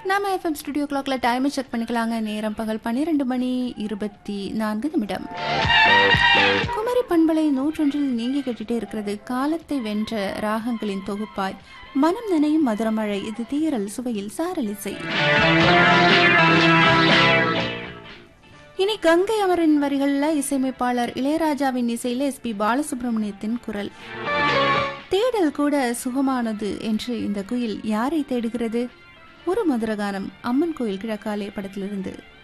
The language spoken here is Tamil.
நாம எஃப்எம் ஸ்டுடியோ கிளாக்ல டைமை செக் பண்ணிக்கலாங்க நேரம் பகல் பன்னிரெண்டு மணி இருபத்தி நான்கு நிமிடம் குமரி பண்பலை நூற்றொன்றில் நீங்கி கேட்டுட்டே இருக்கிறது காலத்தை வென்ற ராகங்களின் தொகுப்பாய் மனம் நினையும் மதுரமழை இது தீரல் சுவையில் சாரலிசை இனி கங்கை அமரின் வரிகள்ல இசையமைப்பாளர் இளையராஜாவின் இசையில எஸ் பி பாலசுப்ரமணியத்தின் குரல் தேடல் கூட சுகமானது என்று இந்த குயில் யாரை தேடுகிறது ஒரு மதுரகானம் அம்மன் கோயில் கிழக்காலே படத்திலிருந்து